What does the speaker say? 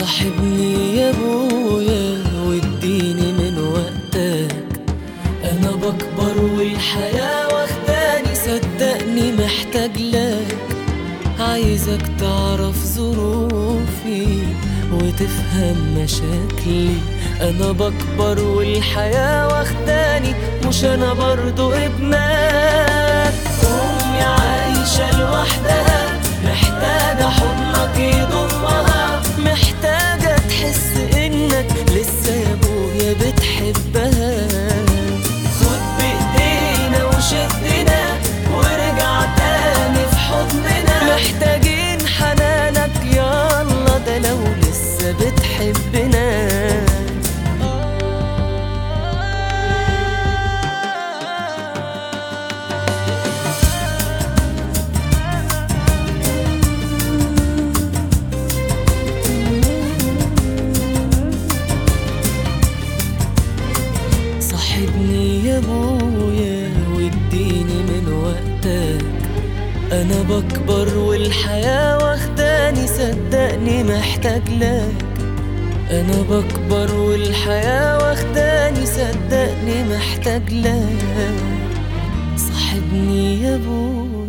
صاحبني يا ابويا واديني من وقتك انا بكبر والحياة واخداني صدقني محتاج لك عايزك تعرف ظروفي وتفهم مشاكلي انا بكبر والحياة واخداني مش انا برضو ابنك امي عايشة لوحدها محتاجة حضنك يضمها محتاجة تحس انك لسه يا ابويا بتحبها خد بايدينا وشدنا وارجع تاني في حضننا محتاجين حنانك يلا ده لو لسه بتحبنا صاحبني يا ابويا واديني من وقتك انا بكبر والحياة واخداني صدقني محتاج لك انا بكبر والحياة واخداني صدقني محتاج لك صاحبني يا ابويا